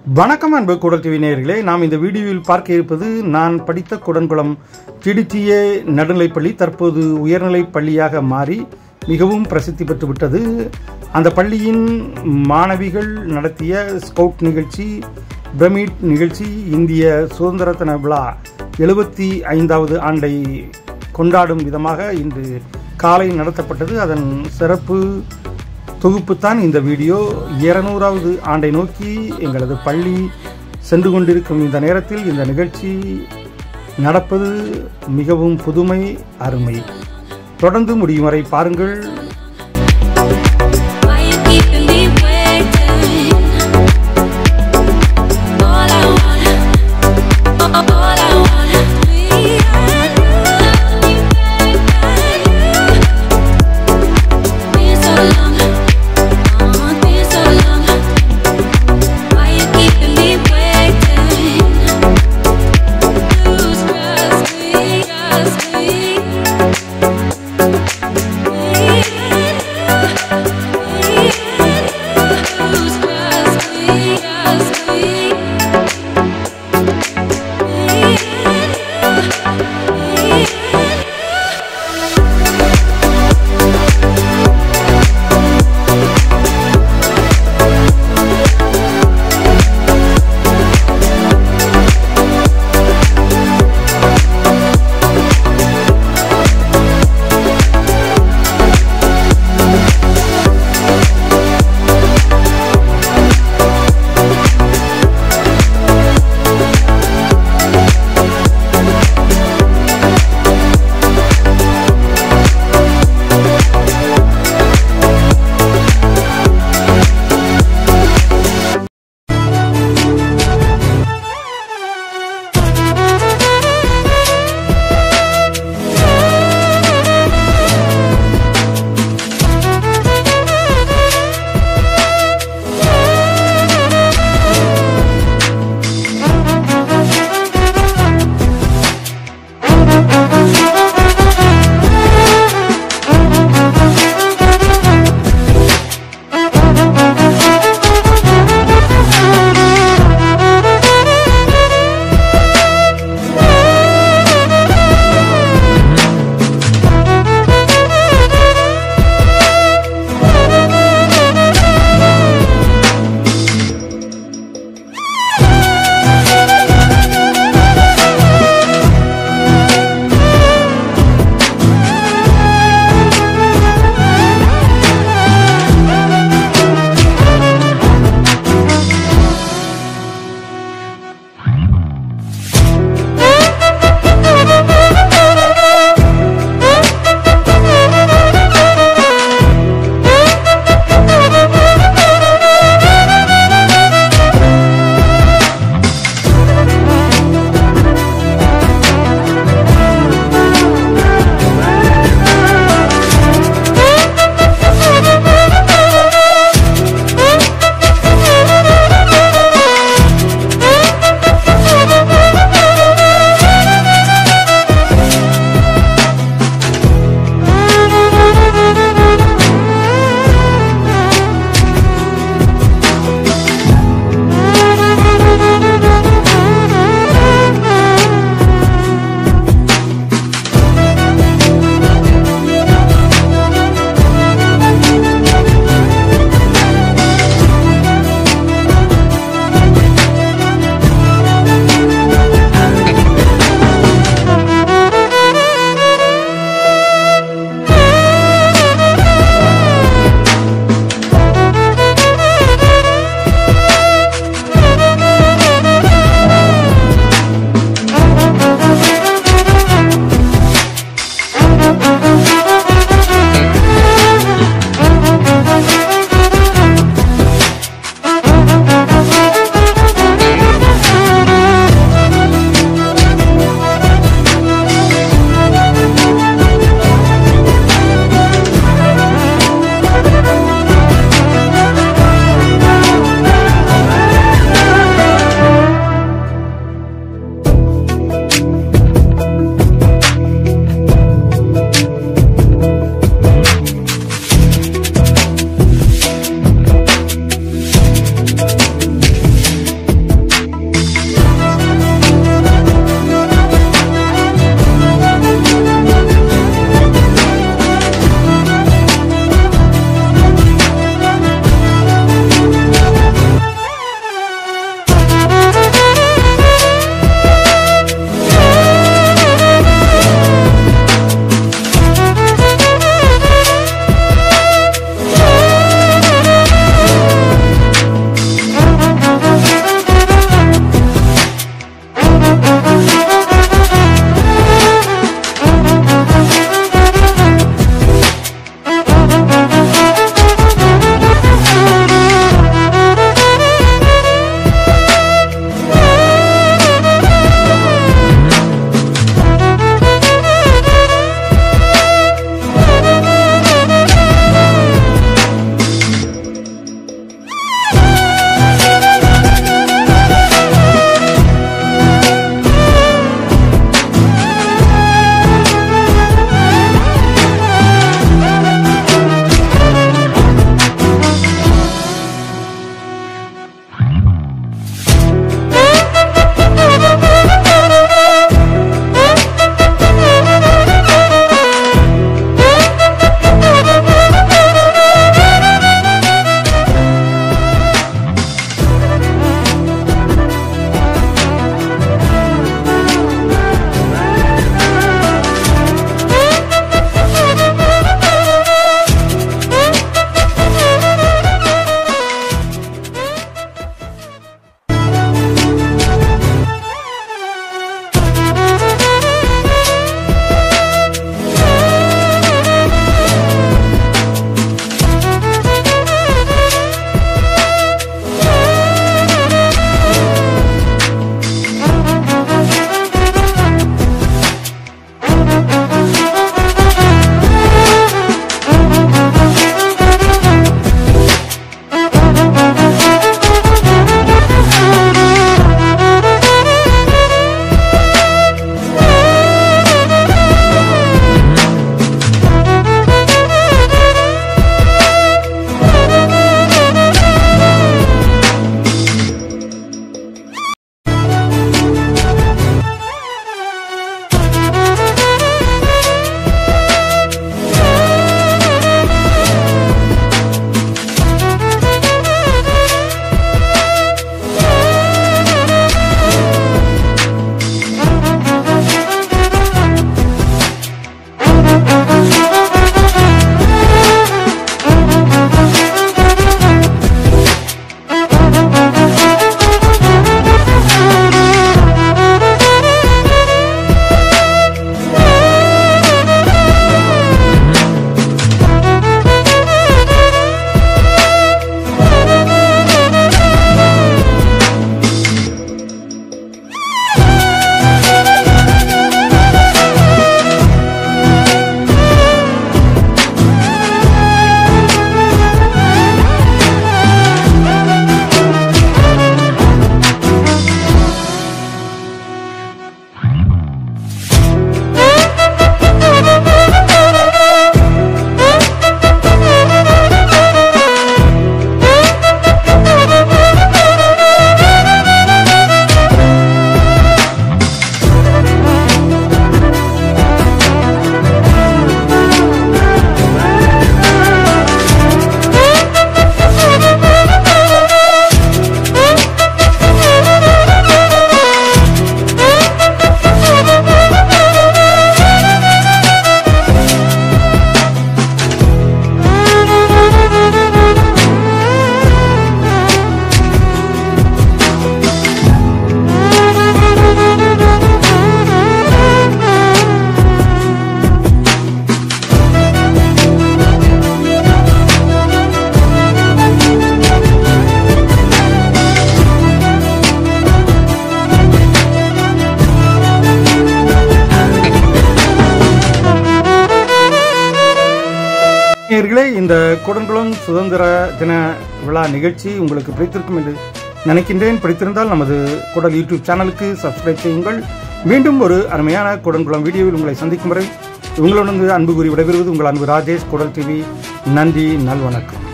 வணக்கம் அன்பு குடல் டிவி நேயர்களே நாம் இந்த வீடியோவில் பார்க்க இருப்பது நான் படித்த குடன்குளம் டிடிடிஏ நடுநிலைப்பள்ளி தற்போது உயர்நிலைப் பள்ளியாக மாறி மிகவும் பிரசித்தி பெற்றுவிட்டது அந்த பள்ளியின் மாணவிகள் நடத்திய ஸ்கவுட் நிகழ்ச்சி பிரமிட் நிகழ்ச்சி இந்திய சுதந்திர தின விழா எழுபத்தி ஐந்தாவது ஆண்டை கொண்டாடும் விதமாக இன்று காலை நடத்தப்பட்டது அதன் சிறப்பு தொகுப்புத்தான் இந்த வீடியோ இருநூறாவது ஆண்டை நோக்கி எங்களது பள்ளி சென்று கொண்டிருக்கும் இந்த நேரத்தில் இந்த நிகழ்ச்சி நடப்பது மிகவும் புதுமை அருமை தொடர்ந்து முடியும் வரை பாருங்கள் Why you keeping me waiting? All I wanna, all I wanna be at you, Been so long, oh, been so long. Why you keeping me waiting? Lose trust me, trust me. நேயர்களே இந்த குடங்குளம் சுதந்திர தின விழா நிகழ்ச்சி உங்களுக்கு பிடித்திருக்கும் என்று நினைக்கின்றேன் பிடித்திருந்தால் நமது குடல் யூடியூப் சேனலுக்கு சப்ஸ்கிரைப் செய்யுங்கள் மீண்டும் ஒரு அருமையான குடங்குளம் வீடியோவில் உங்களை சந்திக்கும் வரை உங்களுடன் அன்பு கூறி விடைபெறுவது உங்கள் அன்பு ராஜேஷ் குடல் டிவி நன்றி நல்வணக்கம்